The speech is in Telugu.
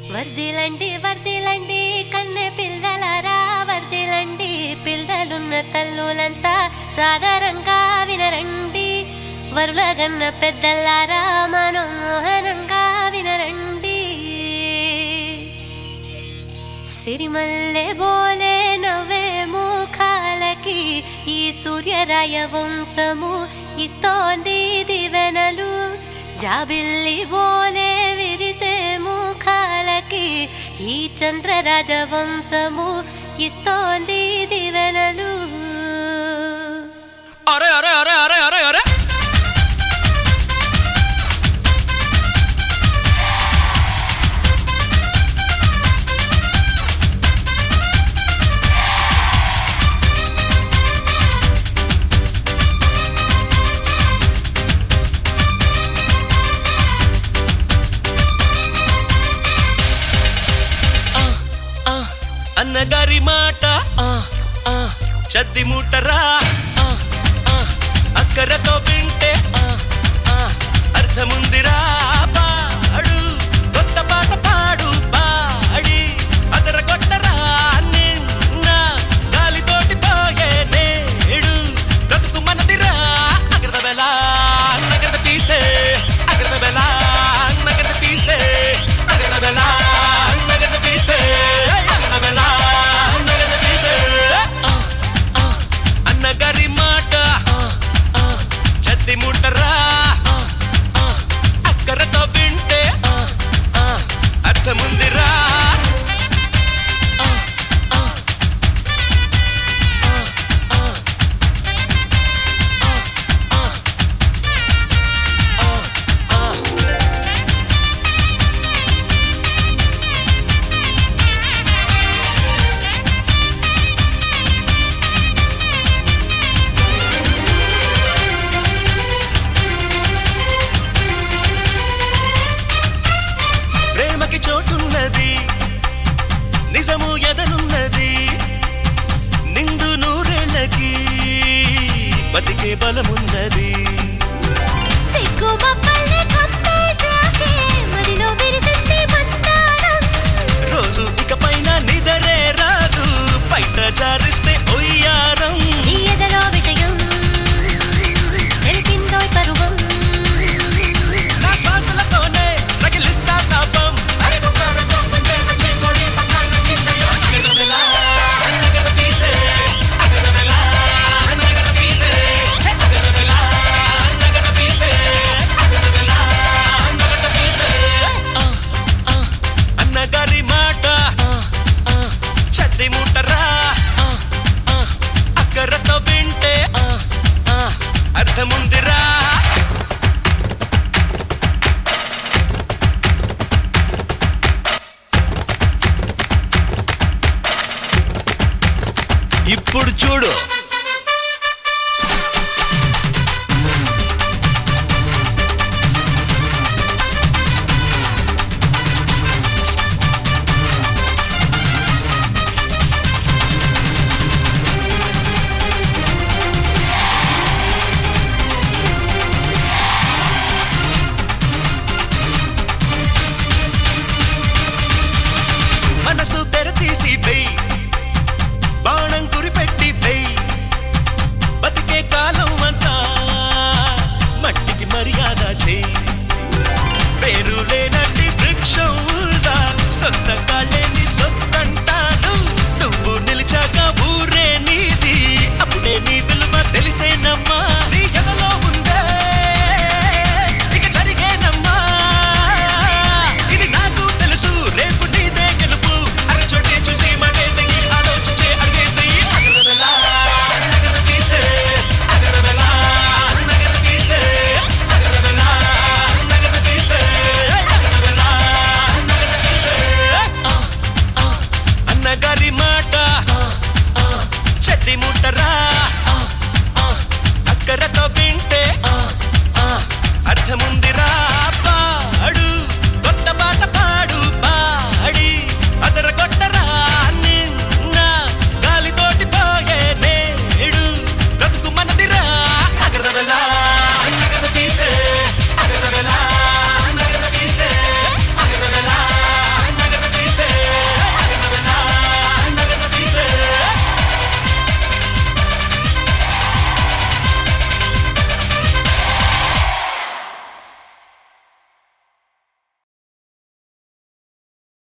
వర్దిలండి వర్దిలండి కన్నె పిల్లలారా వర్దిలండి పిల్లలున్న తల్లులంతా సాధారణంగా వినరండి వరులగన్న పెద్దలారా మనం మోహనంగా వినరండి సిరిమల్లె బోలే నవ్వే ముఖాలకి ఈ సూర్యరాయ వంశము ఇస్తోంది దివెనలు జాబిల్లి బోలే విరిసే ముఖాలకి ఈ చంద్రరాజ వంశము ఇస్తోంది దివెనలు అరే అరే అరే అరే అరే అరే ఆ, ఆ, అన్నగారి మాట ఆ, ఆ, చద్ది ముట్టరా ఆ, ఆ, అక్కరతో వింటే ఆ, ఆ, అర్థముందిరా పాడు కొత్త పాట పాడు పాడి అదర కొట్టరా నిన్న గాలితోటి పోయే నేడు బ్రతుకు మనదిరా అగ్రద బెలా నగద తీసే అగ్రద బెలా నగద తీసే అగ్రద బెలా నగద తీసే అగ్రద బెలా నగద తీసే ఆ, ఆ, అన్నగారి మాట ఆ, ఆ, చద్ది ముట్టరా ఆ, ఆ, అక్కరతో వింటే ఆ, ఆ, అర్థముందిరా ఆ, ఆ, ఆ, ఆ, ఆ, ఆ, ఆ. ప్రేమకి చోటున్నది నిజము ఎదనున్నది నిండు నూరేళ్ళకి బతికే బలమున్నది సిగ్గు మబ్బల్ని కప్పేశాకే మదిలో విరిసింది మందారం రోజు ఇక పైన నిదరే రాదు బయట జారిస్తే ఒయ్యారం నీ ఎదలో విషయం తెలిపిందోయ్ పరువం నా శ్వాసలతోనే రగిలిస్తా తాపం అగరబెలా, అన్నగర తీసే, అగరబెలా, అన్నగర తీసే, అగరబెలా, అన్నగర తీసే, అగరబెలా, అన్నగర తీసే. ఆ, ఆ, అన్నగారి మాట ఆ, ఆ, చద్ది ముట్టరా ఆ, ఆ, అక్కరతో వింటే ఆ, ఆ, అర్థముందిరా ఇప్పుడు చూడు